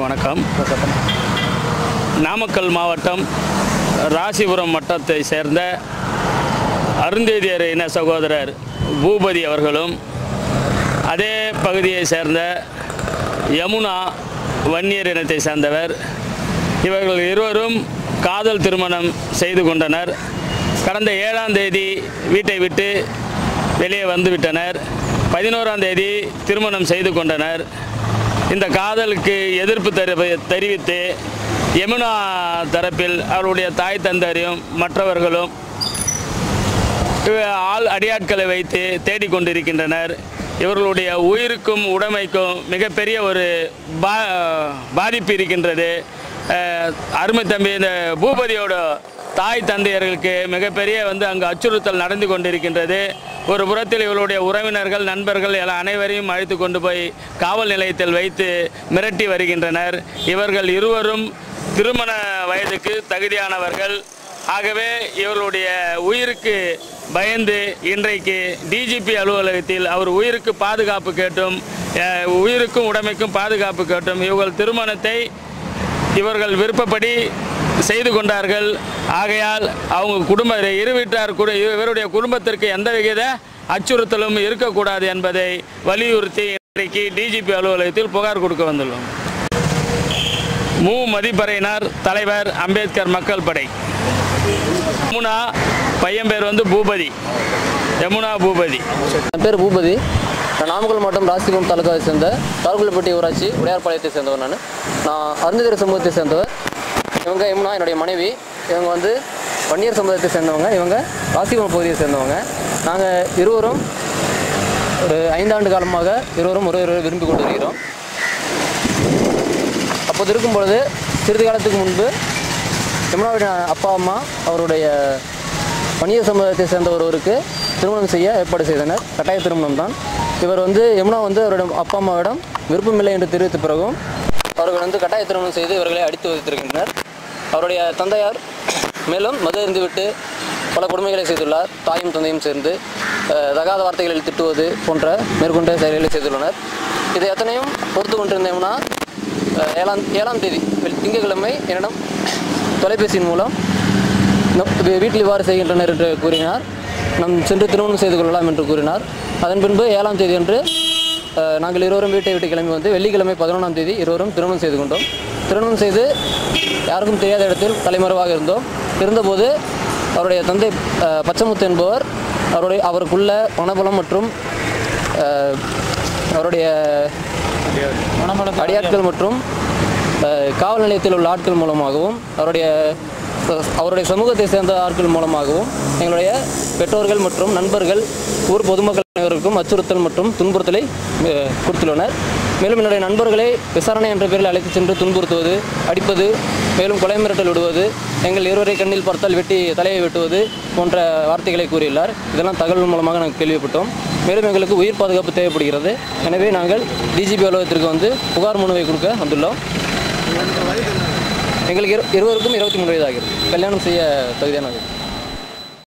அனைவருக்கும் வணக்கம் நாமக்கல் மாவட்டம் ராசிபுரம் வட்டத்தை சேர்ந்த அருந்தேதியர் இன சகோதரர் பூபதி அவர்களும் அதே பகுதியை சேர்ந்த யமுனா வன்னியர் இனத்தை சேர்ந்தவர் இவர்கள் இருவரும் காதல் திருமணம் செய்து கொண்டனர் கடந்த ஏழாம் தேதி வீட்டை விட்டு வெளியே வந்துவிட்டனர் பதினோராம் தேதி திருமணம் செய்து கொண்டனர் இந்த காதலுக்கு எதிர்ப்பு தெரி- தெரிவித்து யமுனா தரப்பில் அவருடைய தாய் தந்தரையும் மற்றவர்களும் இவ- ஆள் அடியாட்களை வைத்து தேடிக்கொண்டிருக்கின்றனர் இவர்களுடைய உயிருக்கும் உடைமைக்கும் மிகப்பெரிய ஒரு பா பாதிப்பு இருக்கின்றது அஹ், அருமை தம்பி இந்த பூபதியோட தாய் தந்தையர்களுக்கு மிகப்பெரிய வந்து அங்கு அச்சுறுத்தல் நடந்து கொண்டிருக்கின்றது ஒரு புறத்தில் இவர்களுடைய உறவினர்கள் நண்பர்கள் எல்லாம் அனைவரையும் அழைத்து கொண்டு போய் காவல் நிலையத்தில் வைத்து மிரட்டி வருகின்றனர் இவர்கள் இருவரும் திருமண வயதுக்கு தகுதியானவர்கள் ஆகவே இவர்களுடைய உயிருக்கு பயந்து இன்றைக்கு டிஜிபி அலுவலகத்தில் அவர் உயிருக்கு பாதுகாப்பு கேட்டும் அஹ், உயிருக்கும் உடைமைக்கும் பாதுகாப்பு கேட்டும் இவர்கள் திருமணத்தை இவர்கள் விருப்பப்படி செய்து கொண்டார்கள் ஆகையால் அவங்க குடும்ப இரு வீட்டார் குடு இவருடைய குடும்பத்திற்கு எந்த வித அச்சுறுத்தலும் இருக்கக்கூடாது என்பதை வலியுறுத்தி இன்றைக்கு டிஜிபி அலுவலகத்தில் புகார் கொடுக்க வந்துள்ளோம் மு மதிப்பறையினார் தலைவர் அம்பேத்கர் மக்கள் படை யமுனா பையன் பேர் வந்து பூபதி யமுனா பூபதி என் பேர் பூபதி நான் நாமக்கல் மாவட்டம் ராசிபுரம் தாலுகாவை சேர்ந்த தாழ்குளப்பட்டி ஊராட்சி உடையார்பாளையத்தை சேர்ந்தவர் நான் நான் அருந்ததிர சமூகத்தை சேர்ந்தவர் இவங்க யமுனா என்னுடைய மனைவி இவங்க வந்து வன்னியர் சமுதாயத்தை சேர்ந்தவங்க இவங்க ராசிபுரம் பகுதியை சேர்ந்தவங்க நாங்கள் இருவரும் ஒரு ஐந்தாண்டு காலமாக இருவரும் ஒருவரை விரும்பி கொண்டு வருகிறோம் அப்போது இருக்கும் பொழுது சிறிது காலத்துக்கு முன்பு யமுனாவுடைய அப்பா அம்மா அவருடைய வணிக சமுதாயத்தை சேர்ந்த ஒருவருக்கு திருமணம் செய்ய ஏற்பாடு செய்தனர் கட்டாய திருமணம் தான் இவர் வந்து யமுனா வந்து அவருடைய அப்பா அம்மாவிடம் விருப்பமில்லை என்று தெரிவித்த பிறகும் அவர்கள் வந்து கட்டாய திருமணம் செய்து இவர்களை அடித்து வைத்திருக்கின்றனர் அவருடைய தந்தையார் மேலும் மது இருந்துவிட்டு பல கொடுமைகளை செய்துள்ளார் தாயும் தந்தையும் சேர்ந்து அஹ், தகாத வார்த்தைகளில் திட்டுவது போன்ற மேற்கொண்ட செயல்களை செய்துள்ளனர் இதை எத்தனையும் பொறுத்து கொண்டிருந்த யமுனா அஹ், ஏழாம் ஏழாம் தேதி வெள்- திங்கட்கிழமை என்னிடம் தொலைபேசியின் மூலம் நம் வீ- வீட்டில் இவ்வாறு செய்கின்றனர் என்று கூறினார் நாம் சென்று திருமணம் செய்து கொள்ளலாம் என்று கூறினார் அதன் பின்பு ஏழாம் தேதி அன்று அஹ், நாங்கள் இருவரும் வீட்டை விட்டு கிளம்பி வந்து வெள்ளிக்கிழமை பதினொன்றாம் தேதி இருவரும் திருமணம் செய்து கொண்டோம் திருமணம் செய்து யாருக்கும் தெரியாத இடத்தில் தலைமறைவாக இருந்தோம் இருந்தபோது அவருடைய தந்தை அஹ், பச்சைமுத்து என்பவர் அவருடைய அவருக்குள்ள பணபலம் மற்றும் அஹ், அவருடைய அடியாட்கள் மற்றும் அஹ், காவல் நிலையத்தில் உள்ள ஆட்கள் மூலமாகவும் அவருடைய அவருடைய சமூகத்தை சேர்ந்த ஆட்கள் மூலமாகவும் எங்களுடைய பெற்றோர்கள் மற்றும் நண்பர்கள் ஊர் பொதுமக்கள் அனைவருக்கும் அச்சுறுத்தல் மற்றும் துன்புறுத்தலை அஹ், கொடுத்துள்ளனர் மேலும் என்னுடைய நண்பர்களை விசாரணை என்ற பேரில் அழைத்து சென்று துன்புறுத்துவது அடிப்பது மேலும் கொலை மிரட்டல் விடுவது எங்கள் இருவரை கண்ணில் பார்த்தால் வெட்டி தலையை வெட்டுவது போன்ற வார்த்தைகளை கூறியுள்ளார் இதெல்லாம் தகவல் மூலமாக நாங்கள் கேள்விப்பட்டோம் மேலும் எங்களுக்கு உயிர் பாதுகாப்பு தேவைப்படுகிறது எனவே நாங்கள் டிஜிபி அலுவலகத்திற்கு வந்து புகார் மனுவை கொடுக்க வந்துள்ளோம் எங்களுக்கு இரு இருவருக்கும் இருபத்தி மூணு வயது ஆகிறது கல்யாணம் செய்ய தகுதியானது